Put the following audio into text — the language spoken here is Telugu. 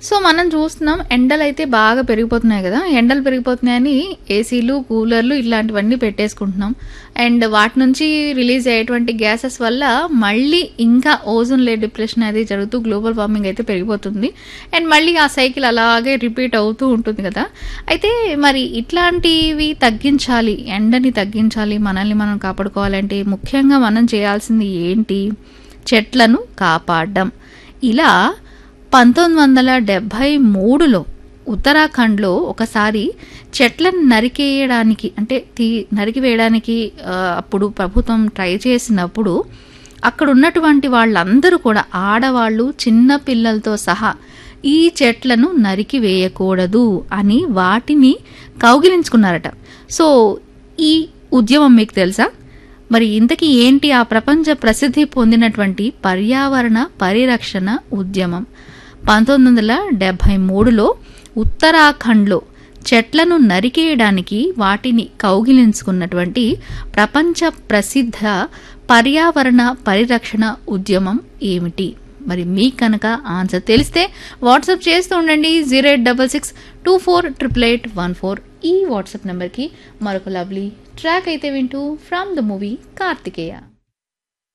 సో మనం చూస్తున్నాం ఎండలు అయితే బాగా పెరిగిపోతున్నాయి కదా ఎండలు పెరిగిపోతున్నాయని ఏసీలు కూలర్లు ఇలాంటివన్నీ పెట్టేసుకుంటున్నాం అండ్ వాటి నుంచి రిలీజ్ అయ్యేటువంటి గ్యాసెస్ వల్ల మళ్ళీ ఇంకా ఓజోన్ లేయర్ డిప్రెషన్ అది జరుగుతూ గ్లోబల్ వార్మింగ్ అయితే పెరిగిపోతుంది అండ్ మళ్ళీ ఆ సైకిల్ అలాగే రిపీట్ అవుతూ ఉంటుంది కదా అయితే మరి ఇట్లాంటివి తగ్గించాలి ఎండని తగ్గించాలి మనల్ని మనం కాపాడుకోవాలంటే ముఖ్యంగా మనం చేయాల్సింది ఏంటి చెట్లను కాపాడడం ఇలా పంతొమ్మిది వందల డెబ్భై మూడులో ఉత్తరాఖండ్లో ఒకసారి చెట్లను నరికేయడానికి అంటే తీ నరికివేయడానికి ఆ, అప్పుడు ప్రభుత్వం ట్రై చేసినప్పుడు అక్కడ ఉన్నటువంటి వాళ్ళందరూ కూడా ఆడవాళ్ళు చిన్న పిల్లలతో సహా ఈ చెట్లను నరికి వేయకూడదు అని వాటిని కౌగిలించుకున్నారట సో ఈ ఉద్యమం మీకు తెలుసా మరి ఇంతకీ ఏంటి ఆ ప్రపంచ ప్రసిద్ధి పొందినటువంటి పర్యావరణ పరిరక్షణ ఉద్యమం పంతొమ్మిది వందల డెబ్భై మూడులో ఉత్తరాఖండ్లో చెట్లను నరికేయడానికి వాటిని కౌగిలించుకున్నటువంటి ప్రపంచ ప్రసిద్ధ పర్యావరణ పరిరక్షణ ఉద్యమం ఏమిటి మరి మీకు కనుక ఆన్సర్ తెలిస్తే వాట్సాప్ చేస్తూ ఉండండి zero eight double six two four triple eight one four ఈ వాట్సాప్ నెంబర్కి మరొక లవ్లీ ట్రాక్ అయితే వింటూ ఫ్రమ్ ద మూవీ కార్తికేయ